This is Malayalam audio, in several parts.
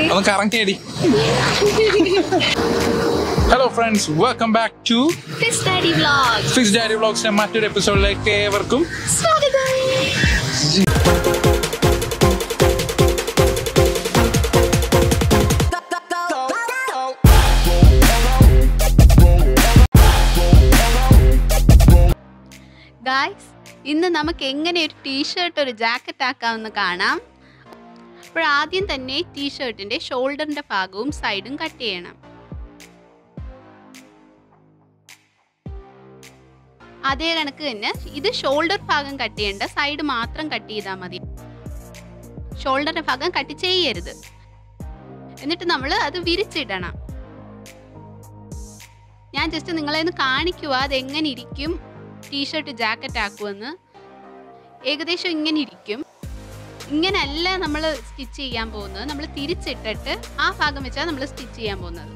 ഒന്ന് കറങ്ങിയടി hello friends welcome back to Fish Daddy Vlogs. Fish Daddy വ്ളോഗ്സിന്റെ മറ്റൊരു എപ്പിസോഡിലേക്ക് ഏവർക്കും സ്വാഗതം ഗായ്സ് ഇന്ന് നമുക്ക് എങ്ങനെ ഒരു ടീഷർട്ട് ഒരു ജാക്കറ്റ് ആക്കാമെന്ന് കാണാം അപ്പോൾ ആദ്യം തന്നെ ടീഷർട്ടിന്റെ ഷോൾഡറിന്റെ ഭാഗവും സൈഡും കട്ട് ചെയ്യണം അതേ കണക്ക് തന്നെ ഇത് ഷോൾഡർ ഭാഗം കട്ട് ചെയ്യേണ്ട സൈഡ് മാത്രം കട്ട് ചെയ്താൽ മതി ഷോൾഡറിന്റെ ഭാഗം കട്ട് ചെയ്യരുത് എന്നിട്ട് നമ്മൾ അത് വിരിച്ചിടണം ഞാൻ ജസ്റ്റ് നിങ്ങളെ ഒന്ന് കാണിക്കുക അത് എങ്ങനെ ഇരിക്കും ടീഷർട്ട് ജാക്കറ്റ് ആക്കുമെന്ന് ഏകദേശം ഇങ്ങനെ ഇരിക്കും ഇങ്ങനല്ല നമ്മൾ സ്റ്റിച്ച് ചെയ്യാൻ പോകുന്നത് നമ്മൾ തിരിച്ചിട്ടിട്ട് ആ ഭാഗം വെച്ചാൽ നമ്മൾ സ്റ്റിച്ച് ചെയ്യാൻ പോകുന്നത്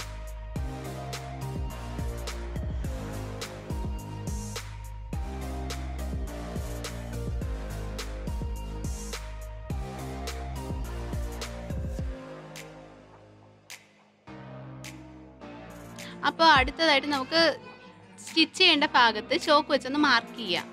അപ്പോൾ അടുത്തതായിട്ട് നമുക്ക് സ്റ്റിച്ച് ചെയ്യേണ്ട ഭാഗത്ത് ചോക്ക് വെച്ചൊന്ന് മാർക്ക് ചെയ്യാം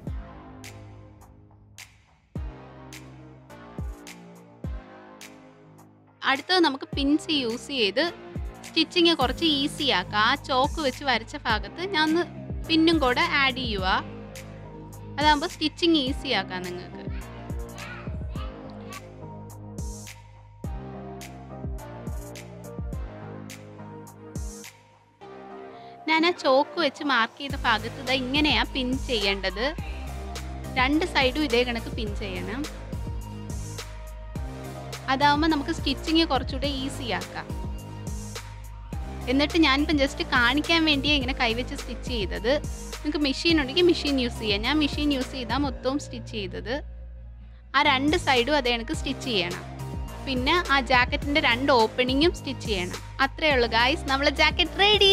അടുത്തത് നമുക്ക് പിൻസ് യൂസ് ചെയ്ത് സ്റ്റിച്ചിങ് കുറച്ച് ഈസി ആക്കാം ആ ചോക്ക് വെച്ച് വരച്ച ഭാഗത്ത് ഞാൻ ഒന്ന് പിന്നും കൂടെ ആഡ് ചെയ്യുക അതാകുമ്പോൾ സ്റ്റിച്ചിങ് ഈസി ആക്കാം നിങ്ങൾക്ക് ഞാൻ ആ ചോക്ക് വെച്ച് മാർക്ക് ചെയ്ത ഭാഗത്ത് ഇതാ ഇങ്ങനെയാ പിൻ ചെയ്യേണ്ടത് രണ്ട് സൈഡും ഇതേ കണക്ക് പിൻ ചെയ്യണം അതാവുമ്പോൾ നമുക്ക് സ്റ്റിച്ചിങ് കുറച്ചുകൂടെ ഈസി ആക്കാം എന്നിട്ട് ഞാനിപ്പം ജസ്റ്റ് കാണിക്കാൻ വേണ്ടിയാണ് ഇങ്ങനെ കൈവച്ച് സ്റ്റിച്ച് ചെയ്തത് നിങ്ങൾക്ക് മെഷീൻ ഉണ്ടെങ്കിൽ മെഷീൻ യൂസ് ചെയ്യാം ഞാൻ മെഷീൻ യൂസ് ചെയ്താൽ മൊത്തവും സ്റ്റിച്ച് ചെയ്തത് ആ രണ്ട് സൈഡും അതേ കണക്ക് സ്റ്റിച്ച് ചെയ്യണം പിന്നെ ആ ജാക്കറ്റിന്റെ രണ്ട് ഓപ്പണിങ്ങും സ്റ്റിച്ച് ചെയ്യണം അത്രേ ഉള്ളൂ ഗായ്സ് നമ്മളെ ജാക്കറ്റ് റെഡി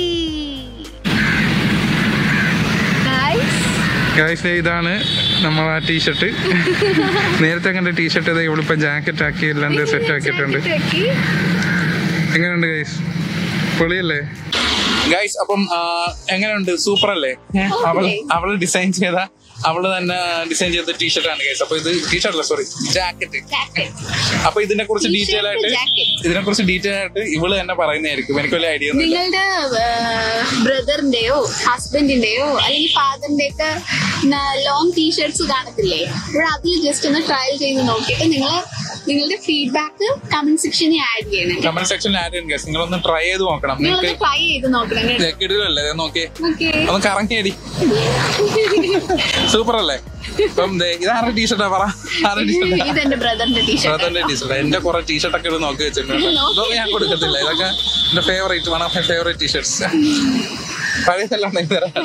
ഗൈസ് ഇതാണ് നമ്മൾ ആ ടീഷർട്ട് നേരത്തെ കണ്ട ടീഷർട്ട് ഇവളിപ്പോ ജാക്കറ്റ് ആക്കി എല്ലാം സെറ്റ് ആക്കിയിട്ടുണ്ട് എങ്ങനെയുണ്ട് ഗൈസ് പൊളിയല്ലേ ഗൈസ് അപ്പം ആ, എങ്ങനെയുണ്ട് സൂപ്പർ അല്ലേ അവൾ അവള് ഡിസൈൻ ചെയ്ത അവള് തന്നെ ഡിസൈൻ ചെയ്ത ടീഷർട്ട് ആണ് ഗൈസ് അപ്പൊ ഇത് ടീഷർട്ട് അല്ല സോറി ജാക്കറ്റ് അപ്പൊ ഇതിനെ കുറിച്ച് ഡീറ്റെയിൽ ആയിട്ട് ഇതിനെ കുറിച്ച് ഡീറ്റെയിൽ ആയിട്ട് ഇവള് തന്നെ പറയുന്നതായിരിക്കും എനിക്ക് വലിയ ഐഡിയ ഒന്നുമില്ല നിങ്ങളുടെ ബ്രദറിന്റെയോ ഹസ്ബൻഡിന്റെയോ അല്ലെങ്കിൽ ഫാദറിന്റെ ഒക്കെ ലോങ് ടീഷർട്സ് കാണത്തില്ലേ അപ്പോൾ അതിൽ ജസ്റ്റ് ഒന്ന് ട്രയൽ ചെയ്ത് നോക്കിയിട്ട് നിങ്ങൾ നിങ്ങളുടെ ഫീഡ്ബാക്ക് കമന്റ് സെക്ഷനിൽ ആഡ് ചെയ്യണം കമന്റ് സെക്ഷനിൽ ആഡ് ചെയ്യും ഗൈസ് നിങ്ങളൊന്ന് ട്രൈ ചെയ്ത് നോക്കണം നിങ്ങൾക്ക് നിങ്ങളൊന്ന് ട്രൈ ചെയ്ത് നോക്കണം കേട്ടോ കിടിലല്ലേ നോക്കിയേ ഓക്കെ ഒന്ന് കറങ്ങിയടി സൂപ്പർ അല്ലേ ഇപ്പം ദേ, ഇതാരുടെ ടീഷർട്ടാ പറ ആരുടെ ടീഷർട്ടാ ഇതെന്റെ ബ്രദറിന്റെ ടീഷർട്ട് ബ്രദറിന്റെ ടീഷർട്ട് എന്റെ കുറെ ടീഷർട്ട് ഒക്കെ ഇത് നോക്കി വെച്ചിട്ടുണ്ട് ഇതൊന്നും ഞാൻ കൊടുക്കത്തില്ല ഇതൊക്കെ എന്റെ favourite one of my favourite T shirts പഴയതെല്ലാം ഉണ്ടെങ്കിൽ തരാം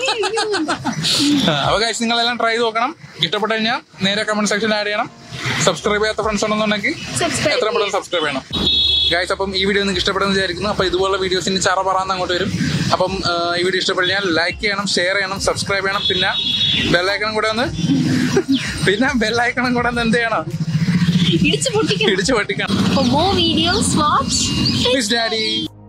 അപ്പൊ ഗൈസ് നിങ്ങളെല്ലാം ട്രൈ ചെയ്ത് നോക്കണം ഇഷ്ടപ്പെട്ടു കഴിഞ്ഞാൽ നേരെ കമന്റ് സെക്ഷനിൽ ആഡ് ചെയ്യണം സബ്സ്ക്രൈബ് ചെയ്യാത്ത ഫ്രണ്ട്സ് ഉണ്ടെന്നുണ്ടെങ്കിൽ സബ്സ്ക്രൈബ് എത്ര പെട്ടെന്ന് സബ്സ്ക്രൈബ് ചെയ്യണം ഗൈസ് അപ്പം ഈ വീഡിയോ നിങ്ങൾക്ക് ഇഷ്ടപ്പെടുന്നു വിചാരിക്കുന്നു അപ്പോൾ ഇതുപോലുള്ള വീഡിയോസിന് ചറ പറന്ന് അങ്ങോട്ട് വരും അപ്പം ആ, ഈ വീഡിയോ ഇഷ്ടപ്പെട്ടാൽ ലൈക്ക് ചെയ്യണം ഷെയർ ചെയ്യണം സബ്സ്ക്രൈബ് ചെയ്യണം പിന്നെ ബെല്ലൈക്കണം കൂടെ ഒന്ന് പിന്നെ ബെല്ലൈക്കണം കൂടെ ഒന്ന് എന്ത് ചെയ്യണം ഇടിച്ചു പൊട്ടിക്കണം ഇടിച്ചു പൊട്ടിക്കണം For more videos, watch Miss Daddy.